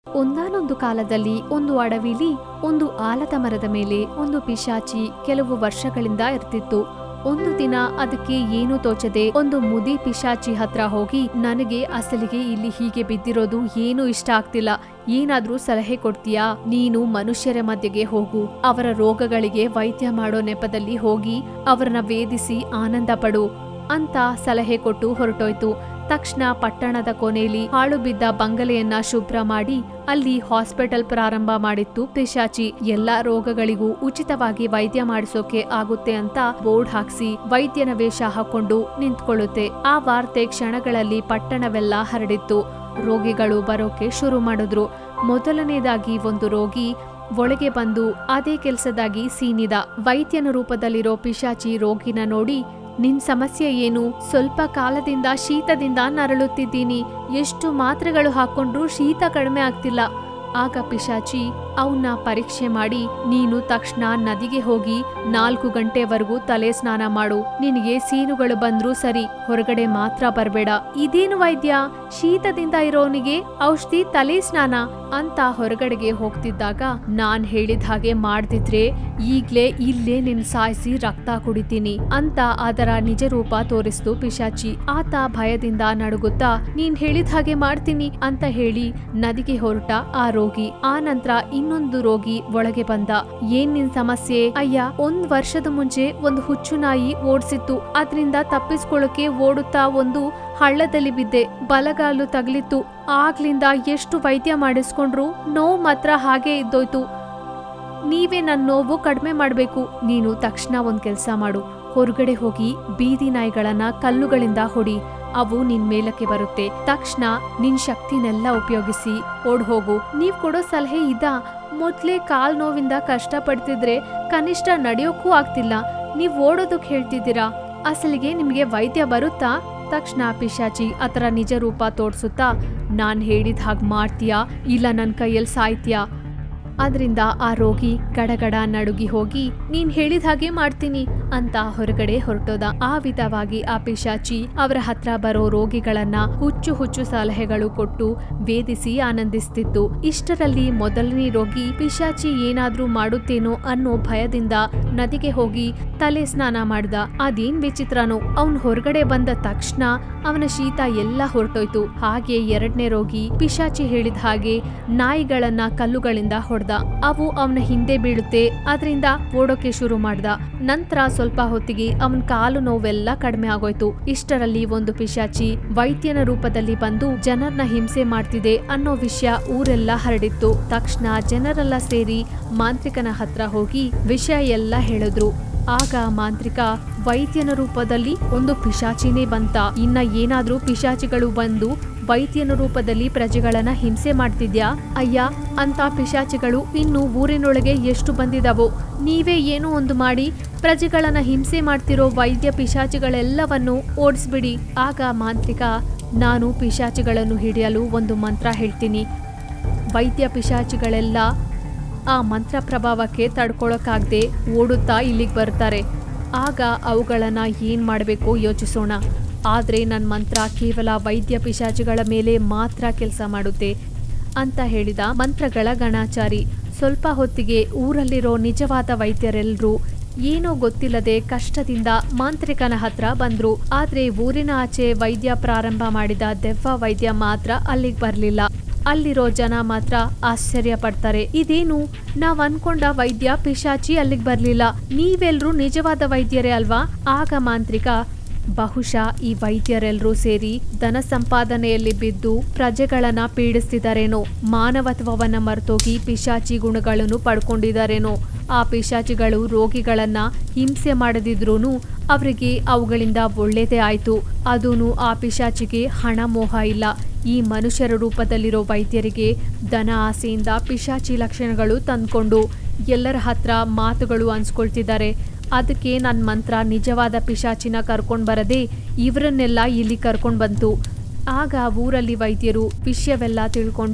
ಒಂದಾನೊಂದು ಕಾಲದಲ್ಲಿ ಒಂದು ಅಡವಿಲಿ ಒಂದು ಆಲದ ಮರದ ಮೇಲೆ ಒಂದು ಪಿಶಾಚಿ ಕೆಲವು ವರ್ಷಗಳಿಂದ ಇರ್ತಿತ್ತು ಒಂದು ದಿನ ಅದಕ್ಕೆ ಏನು ತೋಚದೆ ಒಂದು ಮುದಿ ಪಿಶಾಚಿ ಹತ್ರ ಹೋಗಿ ನನಗೆ ಅಸಲಿಗೆ ಇಲ್ಲಿ ಹೀಗೆ ಬಿದ್ದಿರೋದು ಏನು ಇಷ್ಟ ಆಗ್ತಿಲ್ಲ ಏನಾದ್ರೂ ಸಲಹೆ ಕೊಡ್ತೀಯಾ ನೀನು ಮನುಷ್ಯರ ಮಧ್ಯೆಗೆ ಹೋಗು ಅವರ ರೋಗಗಳಿಗೆ ವೈದ್ಯ ಮಾಡೋ ನೆಪದಲ್ಲಿ ಹೋಗಿ ಅವರನ್ನ ವೇದಿಸಿ ಆನಂದ ಪಡು ಅಂತ ಸಲಹೆ ಕೊಟ್ಟು ಹೊರಟೋಯ್ತು ತಕ್ಷಣ ಪಟ್ಟಣದ ಕೊನೆಯಲ್ಲಿ ಹಾಳು ಬಿದ್ದ ಬಂಗಲೆಯನ್ನ ಶುಭ್ರ ಮಾಡಿ ಅಲ್ಲಿ ಹಾಸ್ಪಿಟಲ್ ಪ್ರಾರಂಭ ಮಾಡಿತ್ತು ಪಿಶಾಚಿ ಎಲ್ಲಾ ರೋಗಗಳಿಗೂ ಉಚಿತವಾಗಿ ವೈದ್ಯ ಮಾಡಿಸೋಕೆ ಆಗುತ್ತೆ ಅಂತ ಬೋರ್ಡ್ ಹಾಕ್ಸಿ ವೈದ್ಯನ ವೇಷ ಹಾಕೊಂಡು ನಿಂತ್ಕೊಳ್ಳುತ್ತೆ ಆ ವಾರ್ತೆ ಕ್ಷಣಗಳಲ್ಲಿ ಪಟ್ಟಣವೆಲ್ಲ ಹರಡಿತ್ತು ರೋಗಿಗಳು ಬರೋಕೆ ಶುರು ಮಾಡಿದ್ರು ಮೊದಲನೇದಾಗಿ ಒಂದು ರೋಗಿ ಒಳಗೆ ಬಂದು ಅದೇ ಕೆಲಸದಾಗಿ ಸೀನಿದ ವೈದ್ಯನ ರೂಪದಲ್ಲಿರೋ ಪಿಶಾಚಿ ರೋಗಿನ ನೋಡಿ ನಿನ್ ಸಮಸ್ಯೆ ಏನು ಸ್ವಲ್ಪ ಕಾಲದಿಂದ ಶೀತದಿಂದ ನರಳುತ್ತಿದ್ದೀನಿ ಎಷ್ಟು ಮಾತ್ರೆಗಳು ಹಾಕೊಂಡ್ರೂ ಶೀತ ಕಡಿಮೆ ಆಗ್ತಿಲ್ಲ ಆಗ ಪಿಶಾಚಿ ಅವನ್ನ ಪರೀಕ್ಷೆ ಮಾಡಿ ನೀನು ತಕ್ಷಣ ನದಿಗೆ ಹೋಗಿ ನಾಲ್ಕು ಗಂಟೆವರೆಗೂ ತಲೆ ಸ್ನಾನ ಮಾಡು ನಿನಗೆ ಸೀನುಗಳು ಬಂದ್ರೂ ಸರಿ ಹೊರಗಡೆ ಮಾತ್ರ ಬರಬೇಡ ಇದೇನು ವೈದ್ಯ ಶೀತದಿಂದ ಇರೋನಿಗೆ ಔಷಧಿ ತಲೆ ಸ್ನಾನ ಅಂತ ಹೊರಗಡೆಗೆ ಹೋಗ್ತಿದ್ದಾಗ ನಾನ್ ಹೇಳಿದ ಹಾಗೆ ಮಾಡ್ದಿದ್ರೆ ಈಗ್ಲೇ ಇಲ್ಲೇ ನಿನ್ ಸಾಯಿಸಿ ರಕ್ತ ಕುಡಿತೀನಿ ಅಂತ ಅದರ ನಿಜ ರೂಪ ತೋರಿಸ್ತು ಪಿಶಾಚಿ ಆತ ಭಯದಿಂದ ನಡುಗುತ್ತಾ ನೀನ್ ಹೇಳಿದ ಹಾಗೆ ಮಾಡ್ತೀನಿ ಅಂತ ಹೇಳಿ ನದಿಗೆ ಹೊರಟ ಆ ರೋಗಿ ಆ ನಂತರ ಇನ್ನೊಂದು ರೋಗಿ ಒಳಗೆ ಬಂದ ಏನ್ ನಿನ್ ಸಮಸ್ಯೆ ಅಯ್ಯ ಒಂದ್ ವರ್ಷದ ಮುಂಚೆ ಒಂದು ಹುಚ್ಚು ನಾಯಿ ಓಡ್ಸಿತ್ತು ಅದ್ರಿಂದ ತಪ್ಪಿಸ್ಕೊಳ್ಳೋಕೆ ಓಡುತ್ತಾ ಒಂದು ಹಳ್ಳದಲ್ಲಿ ಬಿದ್ದೆ ಬಲಗಾಲು ತಗಲಿತ್ತು ಆಗ್ಲಿಂದ ಎಷ್ಟು ವೈದ್ಯ ಮಾಡಿಸ್ಕೊಂಡ್ರು ನೋವು ಮಾತ್ರ ಹಾಗೆ ಇದ್ದೋಯ್ತು ನೀವೇ ನನ್ನ ನೋವು ಕಡಿಮೆ ಮಾಡಬೇಕು ನೀನು ತಕ್ಷಣ ಒಂದ್ ಕೆಲ್ಸ ಮಾಡು ಹೊರಗಡೆ ಹೋಗಿ ಬೀದಿ ನಾಯಿಗಳನ್ನ ಕಲ್ಲುಗಳಿಂದ ಹೊಡಿ ಅವು ನಿನ್ ಮೇಲಕ್ಕೆ ಬರುತ್ತೆ ತಕ್ಷಣ ನಿನ್ ಶಕ್ತಿನೆಲ್ಲ ಉಪಯೋಗಿಸಿ ಓಡ್ ಹೋಗು ನೀವ್ ಕೊಡೋ ಸಲಹೆ ಇದ ಮೊದ್ಲೇ ಕಾಲ್ ನೋವಿಂದ ಕಷ್ಟ ಪಡ್ತಿದ್ರೆ ಕನಿಷ್ಠ ನಡೆಯೋಕ್ಕೂ ಆಗ್ತಿಲ್ಲ ನೀವ್ ಓಡೋದಕ್ ಹೇಳ್ತಿದ್ದೀರಾ ಅಸಲಿಗೆ ನಿಮ್ಗೆ ವೈದ್ಯ ಬರುತ್ತಾ ತಕ್ಷಣ ಪಿಶಾಚಿ ಅದರ ನಿಜ ರೂಪ ತೋರ್ಸುತ್ತಾ ನಾನ್ ಹೇಳಿದ ಹಾಗೆ ಮಾಡ್ತೀಯಾ ಇಲ್ಲ ನನ್ನ ಕೈಯಲ್ಲಿ ಸಾಯ್ತೀಯಾ ಅದರಿಂದ ಆ ರೋಗಿ ಗಡಗಡ ನಡುಗಿ ಹೋಗಿ ನೀನ್ ಹೇಳಿದ ಹಾಗೆ ಮಾಡ್ತೀನಿ ಅಂತ ಹೊರಗಡೆ ಹೊರಟೋದ ಆ ವಿಧವಾಗಿ ಆ ಪಿಶಾಚಿ ಅವರ ಹತ್ರ ಬರೋ ರೋಗಿಗಳನ್ನ ಹುಚ್ಚು ಹುಚ್ಚು ಸಲಹೆಗಳು ಕೊಟ್ಟು ವೇದಿಸಿ ಆನಂದಿಸ್ತಿತ್ತು ಇಷ್ಟರಲ್ಲಿ ಮೊದಲನೇ ರೋಗಿ ಪಿಶಾಚಿ ಏನಾದ್ರೂ ಮಾಡುತ್ತೇನೋ ಅನ್ನೋ ಭಯದಿಂದ ನದಿಗೆ ಹೋಗಿ ತಲೆ ಸ್ನಾನ ಮಾಡ್ದ ಅದೇನ್ ವಿಚಿತ್ರನೋ ಅವನ್ ಹೊರಗಡೆ ಬಂದ ತಕ್ಷಣ ಅವನ ಶೀತ ಎಲ್ಲ ಹೊರಟೋಯ್ತು ಹಾಗೆ ಎರಡನೇ ರೋಗಿ ಪಿಶಾಚಿ ಹೇಳಿದ ಹಾಗೆ ನಾಯಿಗಳನ್ನ ಕಲ್ಲುಗಳಿಂದ ಹೊಡೆದ ಅವು ಅವನ ಹಿಂದೆ ಬೀಳುತ್ತೆ ಅದರಿಂದ ಓಡೋಕೆ ಶುರು ಮಾಡ್ದ ನಂತರ ಸ್ವಲ್ಪ ಹೊತ್ತಿಗೆ ಅವನ ಕಾಲು ನೋವೆಲ್ಲ ಕಡಿಮೆ ಆಗೋಯ್ತು ಇಷ್ಟರಲ್ಲಿ ಒಂದು ಪಿಶಾಚಿ ವೈದ್ಯನ ರೂಪದಲ್ಲಿ ಬಂದು ಜನರನ್ನ ಹಿಂಸೆ ಮಾಡ್ತಿದೆ ಅನ್ನೋ ವಿಷಯ ಊರೆಲ್ಲ ಹರಡಿತ್ತು ತಕ್ಷಣ ಜನರೆಲ್ಲ ಸೇರಿ ಮಾಂತ್ರಿಕನ ಹತ್ರ ಹೋಗಿ ವಿಷಯ ಎಲ್ಲ ಹೇಳಿದ್ರು ಆಗ ಮಾಂತ್ರಿಕ ವೈದ್ಯನ ರೂಪದಲ್ಲಿ ಒಂದು ಪಿಶಾಚಿನೇ ಬಂತ ಇನ್ನ ಏನಾದ್ರೂ ಪಿಶಾಚಿಗಳು ಬಂದು ವೈದ್ಯನ ರೂಪದಲ್ಲಿ ಪ್ರಜೆಗಳನ್ನ ಹಿಂಸೆ ಮಾಡ್ತಿದ್ಯಾ ಅಯ್ಯ ಅಂತ ಪಿಶಾಚಿಗಳು ಇನ್ನು ಊರಿನೊಳಗೆ ಎಷ್ಟು ಬಂದಿದಾವೋ ನೀವೇ ಏನೋ ಒಂದು ಮಾಡಿ ಪ್ರಜೆಗಳನ್ನ ಹಿಂಸೆ ಮಾಡ್ತಿರೋ ವೈದ್ಯ ಪಿಶಾಚಿಗಳೆಲ್ಲವನ್ನು ಓಡಿಸ್ಬಿಡಿ ಆಗ ಮಾಂತ್ರಿಕ ನಾನು ಪಿಶಾಚಿಗಳನ್ನು ಹಿಡಿಯಲು ಒಂದು ಮಂತ್ರ ಹೇಳ್ತೀನಿ ವೈದ್ಯ ಪಿಶಾಚಿಗಳೆಲ್ಲ ಆ ಮಂತ್ರ ಪ್ರಭಾವಕ್ಕೆ ತಡ್ಕೊಳಕ್ಕಾಗದೆ ಓಡುತ್ತಾ ಇಲ್ಲಿಗೆ ಬರ್ತಾರೆ ಆಗ ಅವುಗಳನ್ನ ಏನ್ ಮಾಡಬೇಕು ಯೋಚಿಸೋಣ ಆದರೆ ನನ್ನ ಮಂತ್ರ ಕೇವಲ ವೈದ್ಯ ಪಿಶಾಚಿಗಳ ಮೇಲೆ ಮಾತ್ರ ಕೆಲಸ ಮಾಡುತ್ತೆ ಅಂತ ಹೇಳಿದ ಮಂತ್ರಗಳ ಗಣಾಚಾರಿ ಸ್ವಲ್ಪ ಹೊತ್ತಿಗೆ ಊರಲ್ಲಿರೋ ನಿಜವಾದ ವೈದ್ಯರೆಲ್ಲರೂ ಏನೋ ಗೊತ್ತಿಲ್ಲದೆ ಕಷ್ಟದಿಂದ ಮಾಂತ್ರಿಕನ ಹತ್ರ ಬಂದ್ರು ಆದ್ರೆ ಊರಿನ ಆಚೆ ವೈದ್ಯ ಪ್ರಾರಂಭ ಮಾಡಿದ ದೆವ್ವ ವೈದ್ಯ ಮಾತ್ರ ಅಲ್ಲಿಗೆ ಬರ್ಲಿಲ್ಲ ಅಲ್ಲಿರೋ ಜನ ಮಾತ್ರ ಆಶ್ಚರ್ಯ ಪಡ್ತಾರೆ ಇದೇನು ನಾವ್ ಅನ್ಕೊಂಡ ವೈದ್ಯ ಪಿಶಾಚಿ ಅಲ್ಲಿಗೆ ಬರ್ಲಿಲ್ಲ ನೀವೆಲ್ರೂ ನಿಜವಾದ ವೈದ್ಯರೇ ಅಲ್ವಾ ಆಗ ಮಾಂತ್ರಿಕ ಬಹುಶಃ ಈ ವೈದ್ಯರೆಲ್ಲರೂ ಸೇರಿ ಧನ ಸಂಪಾದನೆಯಲ್ಲಿ ಬಿದ್ದು ಪ್ರಜೆಗಳನ್ನ ಪೀಡಿಸ್ತಿದಾರೇನೋ ಮಾನವತ್ವವನ್ನ ಮರ್ತೋಗಿ ಪಿಶಾಚಿ ಗುಣಗಳನ್ನು ಪಡ್ಕೊಂಡಿದಾರೇನೋ ಆ ಪಿಶಾಚಿಗಳು ರೋಗಿಗಳನ್ನ ಹಿಂಸೆ ಮಾಡದಿದ್ರೂನು ಅವರಿಗೆ ಅವುಗಳಿಂದ ಒಳ್ಳೇದೇ ಆಯ್ತು ಅದೂನು ಆ ಪಿಶಾಚಿಗೆ ಹಣ ಮೋಹ ಇಲ್ಲ ಈ ಮನುಷ್ಯರ ರೂಪದಲ್ಲಿರೋ ವೈದ್ಯರಿಗೆ ಧನ ಆಸೆಯಿಂದ ಪಿಶಾಚಿ ಲಕ್ಷಣಗಳು ತಂದ್ಕೊಂಡು ಎಲ್ಲರ ಹತ್ರ ಮಾತುಗಳು ಅನ್ಸ್ಕೊಳ್ತಿದ್ದಾರೆ ಅದಕ್ಕೆ ನನ್ನ ಮಂತ್ರ ನಿಜವಾದ ಪಿಶಾಚಿನ ಕರ್ಕೊಂಡ್ ಬರದೆ ಇವರನ್ನೆಲ್ಲ ಇಲ್ಲಿ ಕರ್ಕೊಂಡ್ ಬಂತು ಆಗ ಊರಲ್ಲಿ ವೈದ್ಯರು ವಿಷಯವೆಲ್ಲ ತಿಳ್ಕೊಂಡು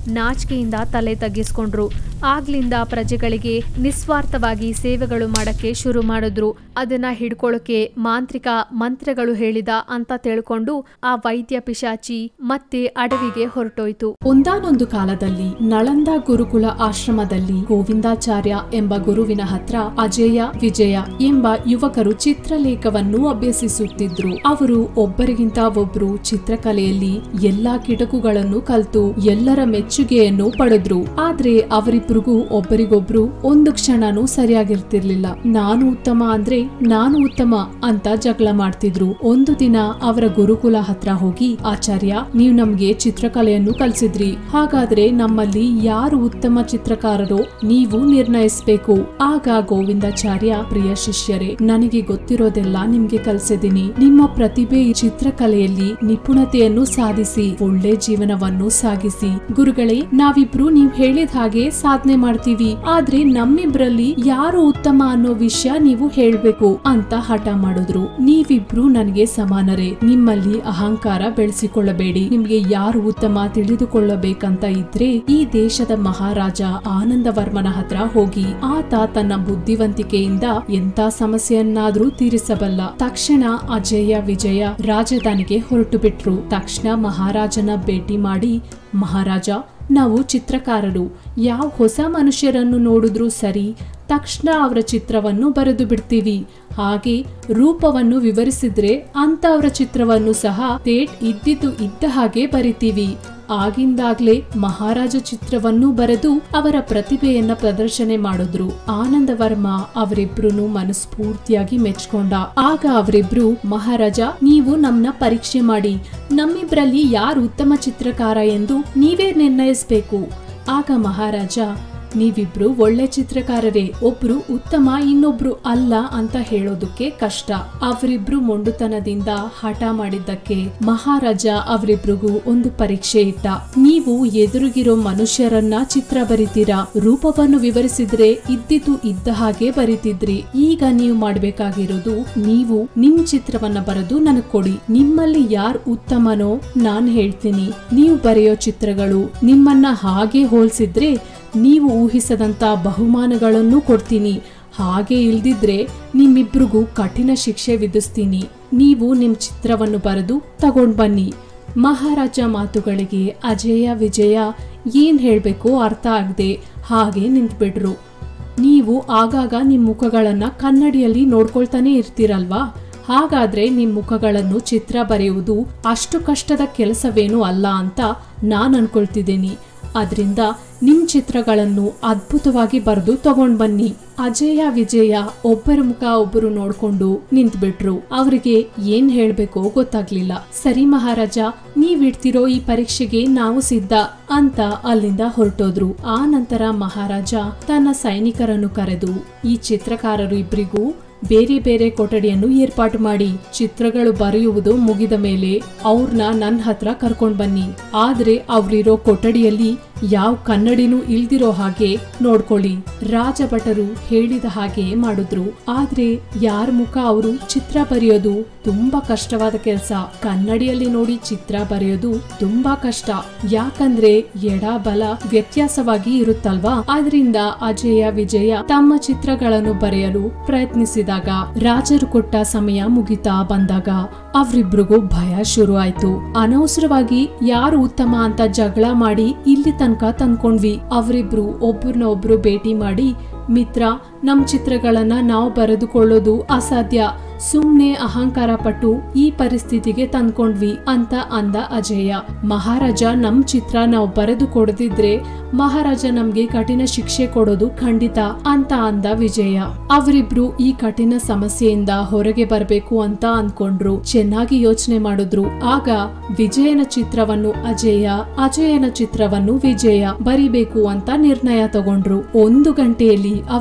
ನಾಚಿಕೆಯಿಂದ ತಲೆ ತಗ್ಗಿಸ್ಕೊಂಡ್ರು ಆಗ್ಲಿಂದ ಪ್ರಜೆಗಳಿಗೆ ನಿಸ್ವಾರ್ಥವಾಗಿ ಸೇವೆಗಳು ಮಾಡಕ್ಕೆ ಶುರು ಮಾಡಿದ್ರು ಅದನ್ನ ಹಿಡ್ಕೊಳ್ಳೋಕೆ ಮಾಂತ್ರಿಕ ಮಂತ್ರಗಳು ಹೇಳಿದ ಅಂತ ತಿಳ್ಕೊಂಡು ಆ ವೈದ್ಯ ಪಿಶಾಚಿ ಮತ್ತೆ ಅಡವಿಗೆ ಹೊರಟೋಯ್ತು ಒಂದಾನೊಂದು ಕಾಲದಲ್ಲಿ ನಳಂದ ಗುರುಕುಲ ಆಶ್ರಮದಲ್ಲಿ ಗೋವಿಂದಾಚಾರ್ಯ ಎಂಬ ಗುರುವಿನ ಹತ್ರ ಅಜಯ ವಿಜಯ ಎಂಬ ಯುವಕರು ಚಿತ್ರಲೇಖವನ್ನು ಅಭ್ಯಸಿಸುತ್ತಿದ್ರು ಅವರು ಒಬ್ಬರಿಗಿಂತ ಒಬ್ರು ಚಿತ್ರಕಲೆಯಲ್ಲಿ ಎಲ್ಲಾ ಕಿಟಕುಗಳನ್ನು ಕಲ್ತು ಎಲ್ಲರ ಮೆಚ್ಚುಗೆಯನ್ನು ಪಡೆದ್ರು ಆದ್ರೆ ಅವರಿಬ್ರಿಗೂ ಒಬ್ಬರಿಗೊಬ್ರು ಒಂದು ಕ್ಷಣನೂ ಸರಿಯಾಗಿರ್ತಿರ್ಲಿಲ್ಲ ನಾನು ಉತ್ತಮ ಅಂದ್ರೆ ನಾನು ಉತ್ತಮ ಅಂತ ಜಗಳ ಮಾಡ್ತಿದ್ರು ಒಂದು ದಿನ ಅವರ ಗುರುಕುಲ ಹತ್ರ ಹೋಗಿ ಆಚಾರ್ಯ ನೀವು ನಮ್ಗೆ ಚಿತ್ರಕಲೆಯನ್ನು ಕಲಿಸಿದ್ರಿ ಹಾಗಾದ್ರೆ ನಮ್ಮಲ್ಲಿ ಯಾರು ಉತ್ತಮ ಚಿತ್ರಕಾರರೋ ನೀವು ನಿರ್ಣಯಿಸ್ಬೇಕು ಆಗ ಗೋವಿಂದಾಚಾರ್ಯ ಪ್ರಿಯ ಶಿಷ್ಯರೇ ನನಗೆ ಗೊತ್ತಿರೋದೆಲ್ಲ ನಿಮ್ಗೆ ಕಲ್ಸಿದೀನಿ ನಿಮ್ಮ ಪ್ರತಿಭೆ ಈ ಚಿತ್ರಕಲೆಯಲ್ಲಿ ನಿಪುಣತೆಯನ್ನು ಸಾಧಿಸಿ ಒಳ್ಳೆ ಜೀವನವನ್ನು ಸಾಗಿಸಿ ಗುರುಗಳೇ ನಾವಿಬ್ರು ನೀವ್ ಹೇಳಿದ ಹಾಗೆ ಸಾಧನೆ ಮಾಡ್ತೀವಿ ಆದ್ರೆ ನಮ್ಮಿಬ್ರಲ್ಲಿ ಯಾರು ಉತ್ತಮ ಅನ್ನೋ ವಿಷಯ ನೀವು ಹೇಳ್ಬೇಕು ಅಂತ ಹಠ ಮಾಡಿದ್ರು ನೀವಿಬ್ರು ನನಗೆ ಸಮಾನರೇ ನಿಮ್ಮಲ್ಲಿ ಅಹಂಕಾರ ಬೆಳೆಸಿಕೊಳ್ಳಬೇಡಿ ನಿಮ್ಗೆ ಯಾರು ಉತ್ತಮ ತಿಳಿದುಕೊಳ್ಳಬೇಕಂತ ಇದ್ರೆ ಈ ದೇಶದ ಮಹಾರಾಜ ಆನಂದವರ್ಮನ ಹತ್ರ ಹೋಗಿ ಆತ ತನ್ನ ಬುದ್ಧಿವಂತಿಕೆಯಿಂದ ಎಂತ ಸಮಸ್ಯೆಯನ್ನಾದ್ರೂ ತೀರಿಸಬಲ್ಲ ತಕ್ಷಣ ಅಜಯ ವಿಜಯ ರಾಜಧಾನಿಗೆ ಹೊರಟು ಬಿಟ್ರು ತಕ್ಷಣ ಮಹಾರಾಜನ ಭೇಟಿ ಮಾಡಿ ಮಹಾರಾಜ ನಾವು ಚಿತ್ರಕಾರರು ಯಾವ ಹೊಸ ಮನುಷ್ಯರನ್ನು ನೋಡಿದ್ರೂ ಸರಿ ತಕ್ಷಣ ಅವರ ಚಿತ್ರವನ್ನು ಬರೆದು ಬಿಡ್ತೀವಿ ಹಾಗೆ ರೂಪವನ್ನು ವಿವರಿಸಿದ್ರೆ ಅಂತ ಅವರ ಚಿತ್ರವನ್ನು ಸಹ ತೇಟ್ ಇದ್ದಿದ್ದು ಇದ್ದ ಹಾಗೆ ಬರಿತೀವಿ ಆಗಿಂದಾಗ್ಲೇ ಮಹಾರಾಜ ಚಿತ್ರವನ್ನು ಬರೆದು ಅವರ ಪ್ರತಿಭೆಯನ್ನ ಪ್ರದರ್ಶನೆ ಮಾಡಿದ್ರು ಆನಂದವರ್ಮ ಅವರಿಬ್ರು ಮನಸ್ಫೂರ್ತಿಯಾಗಿ ಮೆಚ್ಕೊಂಡ ಆಗ ಅವರಿಬ್ರು ಮಹಾರಾಜ ನೀವು ನಮ್ನ ಪರೀಕ್ಷೆ ಮಾಡಿ ನಮ್ಮಿಬ್ರಲ್ಲಿ ಯಾರು ಉತ್ತಮ ಚಿತ್ರಕಾರ ಎಂದು ನೀವೇ ನಿರ್ಣಯಿಸ್ಬೇಕು ಆಗ ಮಹಾರಾಜ ನೀವಿಬ್ರು ಒಳ್ಳೆ ಚಿತ್ರಕಾರರೇ ಒಬ್ರು ಉತ್ತಮ ಇನ್ನೊಬ್ರು ಅಲ್ಲ ಅಂತ ಹೇಳೋದಕ್ಕೆ ಕಷ್ಟ ಅವರಿಬ್ರು ಮೊಂಡುತನದಿಂದ ಹಠ ಮಾಡಿದ್ದಕ್ಕೆ ಮಹಾರಾಜ ಅವರಿಬ್ರಿಗೂ ಒಂದು ಪರೀಕ್ಷೆ ಇಟ್ಟ ನೀವು ಎದುರುಗಿರೋ ಮನುಷ್ಯರನ್ನ ಚಿತ್ರ ಬರಿತೀರಾ ರೂಪವನ್ನು ವಿವರಿಸಿದ್ರೆ ಇದ್ದಿದ್ದು ಇದ್ದ ಹಾಗೆ ಬರಿತಿದ್ರಿ ಈಗ ನೀವು ಮಾಡ್ಬೇಕಾಗಿರೋದು ನೀವು ನಿಮ್ ಚಿತ್ರವನ್ನ ಬರೆದು ನನಗ್ ಕೊಡಿ ನಿಮ್ಮಲ್ಲಿ ಯಾರು ಉತ್ತಮನೋ ನಾನ್ ಹೇಳ್ತೀನಿ ನೀವು ಬರೆಯೋ ಚಿತ್ರಗಳು ನಿಮ್ಮನ್ನ ಹಾಗೆ ಹೋಲ್ಸಿದ್ರೆ ನೀವು ಊಹಿಸದಂತ ಬಹುಮಾನಗಳನ್ನು ಕೊಡ್ತೀನಿ ಹಾಗೆ ಇಲ್ದಿದ್ರೆ ನಿಮ್ಮಿಬ್ರಿಗೂ ಕಠಿಣ ಶಿಕ್ಷೆ ವಿಧಿಸ್ತೀನಿ ನೀವು ನಿಮ್ ಚಿತ್ರವನ್ನು ಬರೆದು ತಗೊಂಡ್ ಬನ್ನಿ ಮಹಾರಾಜ ಮಾತುಗಳಿಗೆ ಅಜಯ ವಿಜಯ ಏನ್ ಹೇಳ್ಬೇಕೋ ಅರ್ಥ ಆಗದೆ ಹಾಗೆ ನಿಂತ್ಬಿಟ್ರು ನೀವು ಆಗಾಗ ನಿಮ್ ಮುಖಗಳನ್ನ ಕನ್ನಡಿಯಲ್ಲಿ ನೋಡ್ಕೊಳ್ತಾನೆ ಇರ್ತೀರಲ್ವಾ ಹಾಗಾದ್ರೆ ನಿಮ್ ಮುಖಗಳನ್ನು ಚಿತ್ರ ಬರೆಯುವುದು ಅಷ್ಟು ಕಷ್ಟದ ಕೆಲಸವೇನೂ ಅಲ್ಲ ಅಂತ ನಾನ್ ಅನ್ಕೊಳ್ತಿದ್ದೀನಿ ಅದರಿಂದ ನಿಮ್ ಚಿತ್ರಗಳನ್ನು ಅದ್ಭುತವಾಗಿ ಬರೆದು ತಗೊಂಡ್ ಬನ್ನಿ ಅಜಯ ವಿಜಯ ಒಬ್ಬರ ಮುಖ ಒಬ್ಬರು ನೋಡ್ಕೊಂಡು ನಿಂತ್ಬಿಟ್ರು ಅವರಿಗೆ ಏನ್ ಹೇಳ್ಬೇಕೋ ಗೊತ್ತಾಗ್ಲಿಲ್ಲ ಸರಿ ಮಹಾರಾಜ ನೀವಿಡ್ತಿರೋ ಈ ಪರೀಕ್ಷೆಗೆ ನಾವು ಸಿದ್ಧ ಅಂತ ಅಲ್ಲಿಂದ ಹೊರಟೋದ್ರು ಆ ನಂತರ ಮಹಾರಾಜ ತನ್ನ ಸೈನಿಕರನ್ನು ಕರೆದು ಈ ಚಿತ್ರಕಾರರು ಇಬ್ಬರಿಗೂ ಬೇರೆ ಬೇರೆ ಕೊಠಡಿಯನ್ನು ಏರ್ಪಾಟು ಮಾಡಿ ಚಿತ್ರಗಳು ಬರೆಯುವುದು ಮುಗಿದ ಮೇಲೆ ಅವ್ರನ್ನ ನನ್ನ ಹತ್ರ ಕರ್ಕೊಂಡ್ ಬನ್ನಿ ಆದ್ರೆ ಅವ್ರಿರೋ ಕೊಠಡಿಯಲ್ಲಿ ಯಾವ ಕನ್ನಡಿನೂ ಇಲ್ದಿರೋ ಹಾಗೆ ನೋಡ್ಕೊಳ್ಳಿ ರಾಜಭಟರು ಹೇಳಿದ ಹಾಗೆ ಮಾಡಿದ್ರು ಆದ್ರೆ ಯಾರ ಮುಖ ಅವರು ಚಿತ್ರ ಬರೆಯೋದು ತುಂಬಾ ಕಷ್ಟವಾದ ಕೆಲಸ ಕನ್ನಡಿಯಲ್ಲಿ ನೋಡಿ ಚಿತ್ರ ಬರೆಯೋದು ತುಂಬಾ ಕಷ್ಟ ಯಾಕಂದ್ರೆ ಎಡ ಬಲ ವ್ಯತ್ಯಾಸವಾಗಿ ಇರುತ್ತಲ್ವಾ ಆದ್ರಿಂದ ಅಜಯ ವಿಜಯ ತಮ್ಮ ಚಿತ್ರಗಳನ್ನು ಬರೆಯಲು ಪ್ರಯತ್ನಿಸಿದಾಗ ರಾಜರು ಕೊಟ್ಟ ಸಮಯ ಮುಗಿತಾ ಬಂದಾಗ ಅವ್ರಿಬ್ರಿಗೂ ಭಯ ಶುರು ಆಯ್ತು ಅನವಸರವಾಗಿ ಯಾರು ಉತ್ತಮ ಅಂತ ಜಗಳ ಮಾಡಿ ಇಲ್ಲಿ ತನಕ ತಂದ್ಕೊಂಡ್ವಿ ಅವರಿಬ್ರು ಒಬ್ರನ್ನ ಒಬ್ರು ಭೇಟಿ ಮಾಡಿ ಮಿತ್ರ ನಮ್ ಚಿತ್ರಗಳನ್ನ ನಾವು ಬರೆದುಕೊಳ್ಳೋದು ಅಸಾಧ್ಯ ಸುಮ್ನೆ ಅಹಂಕಾರ ಪಟ್ಟು ಈ ಪರಿಸ್ಥಿತಿಗೆ ತಂದ್ಕೊಂಡ್ವಿ ಅಂತ ಅಂದ ಅಜಯ ಮಹಾರಾಜ ನಮ್ ಚಿತ್ರ ನಾವು ಬರೆದು ಕೊಡದಿದ್ರೆ ಮಹಾರಾಜ ನಮ್ಗೆ ಕಠಿಣ ಶಿಕ್ಷೆ ಕೊಡೋದು ಖಂಡಿತ ಅಂತ ಅಂದ ವಿಜಯ ಅವರಿಬ್ರು ಈ ಕಠಿಣ ಸಮಸ್ಯೆಯಿಂದ ಹೊರಗೆ ಬರ್ಬೇಕು ಅಂತ ಅನ್ಕೊಂಡ್ರು ಚೆನ್ನಾಗಿ ಯೋಚನೆ ಮಾಡಿದ್ರು ಆಗ ವಿಜಯನ ಚಿತ್ರವನ್ನು ಅಜಯ ಅಜಯನ ಚಿತ್ರವನ್ನು ವಿಜಯ ಬರಿಬೇಕು ಅಂತ ನಿರ್ಣಯ ತಗೊಂಡ್ರು ಒಂದು ಗಂಟೆಯಲ್ಲಿ ಅವರ ಚಿತ್ರ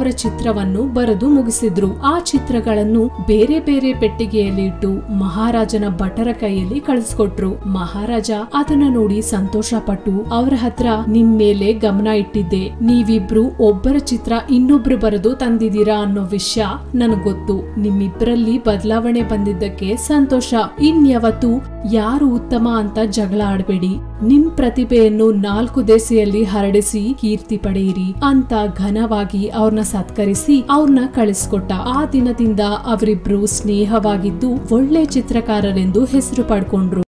ಚಿತ್ರವನ್ನು ಬರೆದು ಮುಗಿಸಿದ್ರು ಆ ಚಿತ್ರಗಳನ್ನು ಬೇರೆ ಬೇರೆ ಪೆಟ್ಟಿಗೆಯಲ್ಲಿ ಇಟ್ಟು ಮಹಾರಾಜನ ಭಟರ ಕೈಯಲ್ಲಿ ಕಳಿಸ್ಕೊಟ್ರು ಮಹಾರಾಜ ಅದನ್ನ ನೋಡಿ ಸಂತೋಷ ಪಟ್ಟು ಅವರ ಹತ್ರ ನಿಮ್ ಮೇಲೆ ಗಮನ ಇಟ್ಟಿದ್ದೆ ನೀವಿಬ್ರು ಒಬ್ಬರ ಚಿತ್ರ ಇನ್ನೊಬ್ರು ಬರೆದು ತಂದಿದ್ದೀರಾ ಅನ್ನೋ ವಿಷಯ ನನಗ್ ಗೊತ್ತು ನಿಮ್ಮಿಬ್ರಲ್ಲಿ ಬದಲಾವಣೆ ಬಂದಿದ್ದಕ್ಕೆ ಸಂತೋಷ ಇನ್ಯಾವತ್ತು ಯಾರು ಉತ್ತಮ ಅಂತ ಜಗಳ ಆಡ್ಬೇಡಿ ನಿಮ್ ಪ್ರತಿಭೆಯನ್ನು ನಾಲ್ಕು ದೆಸೆಯಲ್ಲಿ ಹರಡಿಸಿ ಕೀರ್ತಿ ಪಡೆಯಿರಿ ಅಂತ ಘನವಾಗಿ ಅವ್ರನ್ನ ಸತ್ಕರಿಸಿ ಅವ್ರನ್ನ ಕಳಿಸ್ಕೊಟ್ಟ ಆ ದಿನದಿಂದ ಅವರಿಬ್ರು ಸ್ನೇಹವಾಗಿದ್ದು ಒಳ್ಳೆ ಚಿತ್ರಕಾರರೆಂದು ಹೆಸರು ಪಡ್ಕೊಂಡ್ರು